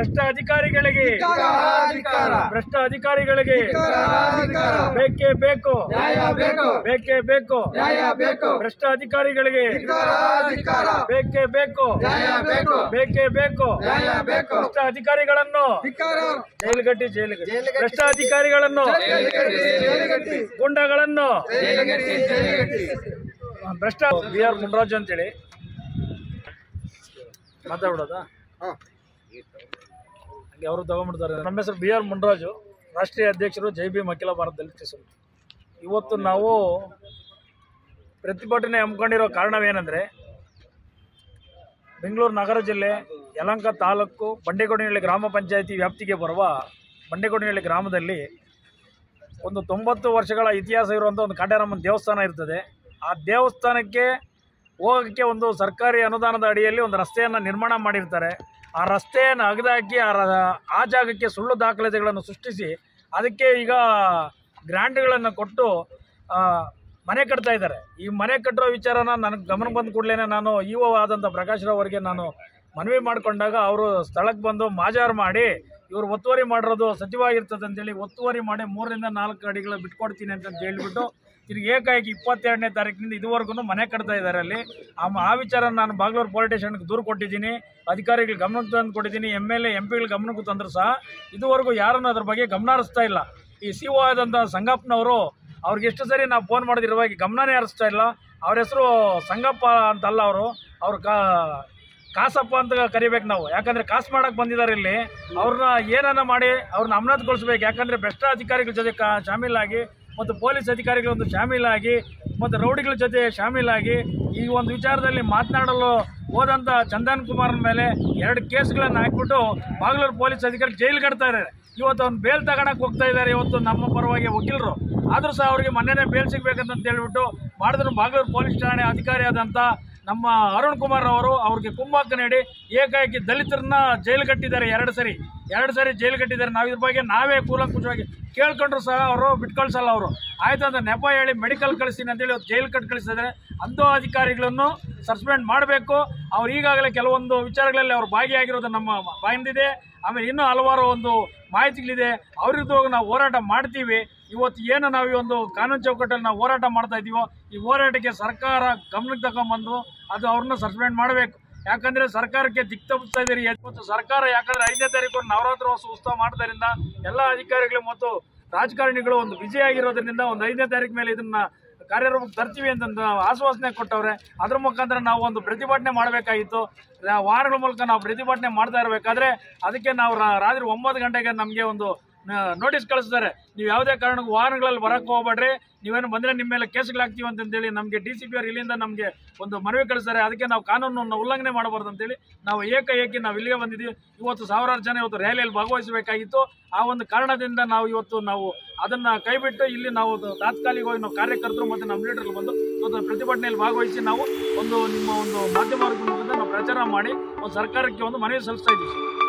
ಭ್ರಷ್ಟ ಅಧಿಕಾರಿಗಳಿಗೆ ಭ್ರಷ್ಟ ಅಧಿಕಾರಿಗಳಿಗೆ ಬೇಕೇ ಬೇಕು ಬೇಕೇ ಬೇಕು ಭ್ರಷ್ಟ ಅಧಿಕಾರಿಗಳಿಗೆ ಬೇಕೇ ಬೇಕು ಬೇಕೇ ಬೇಕು ಭ್ರಷ್ಟ ಅಧಿಕಾರಿಗಳನ್ನು ಜೈಲುಗಟ್ಟಿ ಜೈಲುಗಟ್ಟಿ ಭ್ರಷ್ಟ ಅಧಿಕಾರಿಗಳನ್ನು ಗುಂಡಗಳನ್ನು ಭ್ರಷ್ಟ ಬಿ ಆರ್ ಮುನ್ರಾಜು ಅಂತೇಳಿ ಮಾತಾಡ್ಬಿಡೋದಾ ಹಂಗೆ ಅವರು ತಗೊಂಡ್ಬಿಡ್ತಾರೆ ನಮ್ಮ ಹೆಸರು ಬಿ ಆರ್ ಮುನ್ರಾಜು ರಾಷ್ಟ್ರೀಯ ಅಧ್ಯಕ್ಷರು ಜೈ ಭೀಮ್ ಅಖಿಲ ಭಾರತ ದಲಿತ ಸಂಘ ಇವತ್ತು ನಾವು ಪ್ರತಿಭಟನೆ ಹಮ್ಮಿಕೊಂಡಿರೋ ಕಾರಣವೇನೆಂದರೆ ಬೆಂಗಳೂರು ನಗರ ಜಿಲ್ಲೆ ಯಲಂಕ ತಾಲೂಕು ಬಂಡೆಕೊಡಿನಹಳ್ಳಿ ಗ್ರಾಮ ಪಂಚಾಯಿತಿ ವ್ಯಾಪ್ತಿಗೆ ಬರುವ ಬಂಡೆಕೊಡಿನಹಳ್ಳಿ ಗ್ರಾಮದಲ್ಲಿ ಒಂದು ತೊಂಬತ್ತು ವರ್ಷಗಳ ಇತಿಹಾಸ ಇರುವಂಥ ಒಂದು ಕಾಟೇರಮ್ಮನ ದೇವಸ್ಥಾನ ಇರ್ತದೆ ಆ ದೇವಸ್ಥಾನಕ್ಕೆ ಹೋಗೋಕ್ಕೆ ಒಂದು ಸರ್ಕಾರಿ ಅನುದಾನದ ಅಡಿಯಲ್ಲಿ ಒಂದು ರಸ್ತೆಯನ್ನು ನಿರ್ಮಾಣ ಮಾಡಿರ್ತಾರೆ ಆ ರಸ್ತೆಯನ್ನು ಅಗದಾಕಿ ಆ ರ- ಆ ಜಾಗಕ್ಕೆ ಸುಳ್ಳು ದಾಖಲಾತಿಗಳನ್ನು ಸೃಷ್ಟಿಸಿ ಅದಕ್ಕೆ ಈಗ ಗ್ರ್ಯಾಂಟ್ಗಳನ್ನು ಕೊಟ್ಟು ಆ, ಮನೆ ಕಟ್ತಾ ಇದ್ದಾರೆ ಈ ಮನೆ ಕಟ್ಟೋ ವಿಚಾರನ ನನಗೆ ಗಮನಕ್ಕೆ ಬಂದ ಕೂಡಲೇ ನಾನು ಇ ಒ ಆದಂಥ ಪ್ರಕಾಶ್ ರಾವ್ ಅವರಿಗೆ ನಾನು ಮನವಿ ಮಾಡಿಕೊಂಡಾಗ ಅವರು ಸ್ಥಳಕ್ಕೆ ಬಂದು ಮಾಜಾರು ಮಾಡಿ ಇವರು ಒತ್ತುವರಿ ಮಾಡಿರೋದು ಸಚಿವಾಗಿರ್ತದೆ ಅಂತೇಳಿ ಒತ್ತುವರಿ ಮಾಡಿ ಮೂರರಿಂದ ನಾಲ್ಕು ಅಡಿಗಳು ಬಿಟ್ಕೊಡ್ತೀನಿ ಅಂತ ಹೇಳ್ಬಿಟ್ಟು ತಿರುಗಿ ಏಕಾಏಕಿ ಇಪ್ಪತ್ತೆರಡನೇ ತಾರೀಕಿನಿಂದ ಇದುವರೆಗೂ ಮನೆ ಕಟ್ತಾ ಇದ್ದಾರೆ ಅಲ್ಲಿ ಆ ಮ- ಆ ವಿಚಾರ ನಾನು ಬಾಗ್ಲೂರು ಪೊಲೀಸ್ ಸ್ಟೇಷನ್ಗೆ ದೂರು ಕೊಟ್ಟಿದ್ದೀನಿ ಅಧಿಕಾರಿಗಳು ಗಮನಕ್ಕೆ ತಂದು ಕೊಟ್ಟಿದ್ದೀನಿ ಎಮ್ ಎಲ್ ಎ ಎಂ ಪಿಗಳ ಗಮನಕ್ಕೂ ತಂದರೂ ಸಹ ಇದುವರೆಗೂ ಯಾರನ್ನು ಅದ್ರ ಬಗ್ಗೆ ಗಮನ ಹರಿಸ್ತಾ ಇಲ್ಲ ಈ ಸಿ ಒ ಆದಂಥ ಸಂಗಪ್ಪನವರು ಅವ್ರಿಗೆ ಎಷ್ಟು ಸರಿ ನಾವು ಫೋನ್ ಮಾಡಿದಿರುವಾಗ ಗಮನನೇ ಹರಿಸ್ತಾ ಇಲ್ಲ ಅವ್ರ ಹೆಸರು ಸಂಗಪ್ಪ ಅಂತಲ್ಲ ಅವರು ಅವ್ರ ಕಾ ಕಾಸಪ್ಪ ಅಂತ ಕರಿಬೇಕು ನಾವು ಯಾಕಂದ್ರೆ ಕಾಸು ಮಾಡಕ್ ಬಂದಿದ್ದಾರೆ ಇಲ್ಲಿ ಅವ್ರನ್ನ ಏನನ್ನ ಮಾಡಿ ಅವ್ರನ್ನ ಅಮಾನತುಗೊಳಿಸ್ಬೇಕು ಯಾಕಂದ್ರೆ ಭ್ರಷ್ಟ ಅಧಿಕಾರಿಗಳ ಜೊತೆ ಕಾ ಶಾಮೀಲಾಗಿ ಮತ್ತು ಪೊಲೀಸ್ ಅಧಿಕಾರಿಗಳೊಂದು ಶಾಮೀಲಾಗಿ ಮತ್ತು ರೌಡಿಗಳ ಜೊತೆ ಶಾಮೀಲಾಗಿ ಈ ಒಂದು ವಿಚಾರದಲ್ಲಿ ಮಾತನಾಡಲು ಹೋದಂಥ ಚಂದನ್ ಕುಮಾರ್ನ ಮೇಲೆ ಎರಡು ಕೇಸ್ಗಳನ್ನು ಹಾಕ್ಬಿಟ್ಟು ಬಾಗಲೂರು ಪೊಲೀಸ್ ಅಧಿಕಾರಿ ಜೈಲು ಕಟ್ತಾ ಇದ್ದಾರೆ ಇವತ್ತು ಅವ್ನು ಬೇಲ್ ತಗೊಳಕ್ ಹೋಗ್ತಾ ಇದ್ದಾರೆ ಇವತ್ತು ನಮ್ಮ ಪರವಾಗಿ ವಕೀಲರು ಆದರೂ ಸಹ ಅವರಿಗೆ ಮೊನ್ನೆನೇ ಬೇಲ್ ಸಿಗ್ಬೇಕಂತ ಹೇಳ್ಬಿಟ್ಟು ಮಾಡಿದ್ರು ಬಾಗಲೂರು ಪೊಲೀಸ್ ಠಾಣೆ ಅಧಿಕಾರಿ ಆದಂಥ ನಮ್ಮ ಅರುಣ್ ಕುಮಾರ್ ಅವರು ಅವ್ರಿಗೆ ಕುಂಭಾಕ ನೀಡಿ ಏಕಾಏಕಿ ದಲಿತರನ್ನ ಜೈಲು ಕಟ್ಟಿದ್ದಾರೆ ಎರಡು ಸರಿ ಎರಡು ಸರಿ ಜೈಲು ಕಟ್ಟಿದ್ದಾರೆ ನಾವು ಇದ್ರ ಬಗ್ಗೆ ನಾವೇ ಕೂಲಂಕುಷವಾಗಿ ಕೇಳ್ಕೊಂಡ್ರು ಸಹ ಅವರು ಬಿಟ್ಕೊಳ್ಸಲ್ಲ ಅವರು ಆಯ್ತು ಅಂತ ನೆಪ ಹೇಳಿ ಮೆಡಿಕಲ್ ಕಳಿಸ್ತೀನಿ ಅಂತೇಳಿ ಅವ್ರು ಜೈಲು ಕಟ್ಟು ಕಳಿಸಿದ್ದಾರೆ ಅಂಥ ಅಧಿಕಾರಿಗಳನ್ನು ಸಸ್ಪೆಂಡ್ ಮಾಡಬೇಕು ಅವ್ರು ಈಗಾಗಲೇ ಕೆಲವೊಂದು ವಿಚಾರಗಳಲ್ಲಿ ಅವರು ಭಾಗಿಯಾಗಿರೋದು ನಮ್ಮ ಬಾಯಿಂದಿದೆ ಆಮೇಲೆ ಇನ್ನೂ ಹಲವಾರು ಒಂದು ಮಾಹಿತಿಗಳಿದೆ ಅವ್ರ ವಿರುದ್ಧ ನಾವು ಹೋರಾಟ ಮಾಡ್ತೀವಿ ಇವತ್ತು ಏನು ನಾವು ಈ ಒಂದು ಕಾನೂನು ಚೌಕಟ್ಟಲ್ಲಿ ನಾವು ಹೋರಾಟ ಮಾಡ್ತಾ ಇದ್ದೀವೋ ಈ ಹೋರಾಟಕ್ಕೆ ಸರ್ಕಾರ ಗಮನಕ್ಕೆ ತಗೊಂಬಂದು ಅದು ಅವ್ರನ್ನ ಸಸ್ಪೆಂಡ್ ಮಾಡಬೇಕು ಯಾಕಂದ್ರೆ ಸರ್ಕಾರಕ್ಕೆ ದಿಕ್ ತಪ್ಪಿಸ್ತಾ ಇದ್ದೀರಿ ಇವತ್ತು ಸರ್ಕಾರ ಯಾಕಂದ್ರೆ ಐದನೇ ತಾರೀಕು ನವರಾತ್ರೋತ್ಸವ ಉತ್ಸವ ಮಾಡೋದ್ರಿಂದ ಎಲ್ಲ ಅಧಿಕಾರಿಗಳು ಮತ್ತು ರಾಜಕಾರಣಿಗಳು ಒಂದು ಬ್ಯುಸಿ ಆಗಿರೋದ್ರಿಂದ ಒಂದು ಐದನೇ ತಾರೀಕು ಮೇಲೆ ಇದನ್ನ ಕಾರ್ಯರೂಪಕ್ಕೆ ತರ್ತೀವಿ ಅಂತ ಆಶ್ವಾಸನೆ ಕೊಟ್ಟವ್ರೆ ಅದ್ರ ಮುಖಾಂತರ ನಾವು ಒಂದು ಪ್ರತಿಭಟನೆ ಮಾಡಬೇಕಾಗಿತ್ತು ವಾರಗಳ ಮೂಲಕ ನಾವು ಪ್ರತಿಭಟನೆ ಮಾಡ್ತಾ ಇರಬೇಕಾದ್ರೆ ಅದಕ್ಕೆ ನಾವು ರಾ- ರಾತ್ರಿ ಒಂಬತ್ತು ಗಂಟೆಗೆ ನಮಗೆ ಒಂದು ನೋಟಿಸ್ ಕಳಿಸ್ತಾರೆ ನೀವು ಯಾವುದೇ ಕಾರಣಕ್ಕೂ ವಾಹನಗಳಲ್ಲಿ ಬರಕ್ಕೆ ಹೋಗ್ಬೇಡ್ರಿ ನೀವೇನು ಬಂದರೆ ನಿಮ್ಮ ಮೇಲೆ ಕೇಸ್ಗಳಾಗ್ತೀವಿ ಅಂತಂದೇಳಿ ನಮಗೆ ಡಿ ಸಿ ಪಿ ಅವ್ರು ಇಲ್ಲಿಂದ ನಮಗೆ ಒಂದು ಮನವಿ ಕಳಿಸ್ತಾರೆ ಅದಕ್ಕೆ ನಾವು ಕಾನೂನನ್ನು ಉಲ್ಲಂಘನೆ ಮಾಡಬಾರ್ದು ಅಂತೇಳಿ ನಾವು ಏಕಾಏಕಿ ನಾವು ಇಲ್ಲಿಗೆ ಬಂದಿದ್ದೀವಿ ಇವತ್ತು ಸಾವಿರಾರು ಜನ ಇವತ್ತು ರ್ಯಾಲಿಯಲ್ಲಿ ಭಾಗವಹಿಸಬೇಕಾಗಿತ್ತು ಆ ಒಂದು ಕಾರಣದಿಂದ ನಾವು ಇವತ್ತು ನಾವು ಅದನ್ನ ಕೈಬಿಟ್ಟು ಇಲ್ಲಿ ನಾವು ತಾತ್ಕಾಲಿಕವಾಗಿ ನಾವು ಕಾರ್ಯಕರ್ತರು ಮತ್ತು ನಮ್ಮ ಲೀಡರ್ಗಳು ಬಂದು ಇವತ್ತು ಪ್ರತಿಭಟನೆಯಲ್ಲಿ ಭಾಗವಹಿಸಿ ನಾವು ಒಂದು ನಿಮ್ಮ ಒಂದು ಮಾಧ್ಯಮ ಮುಖಾಂತರ ನಾವು ಪ್ರಚಾರ ಮಾಡಿ ಒಂದು ಸರ್ಕಾರಕ್ಕೆ ಒಂದು ಮನವಿ ಸಲ್ಲಿಸ್ತಾ ಇದ್ದೀವಿ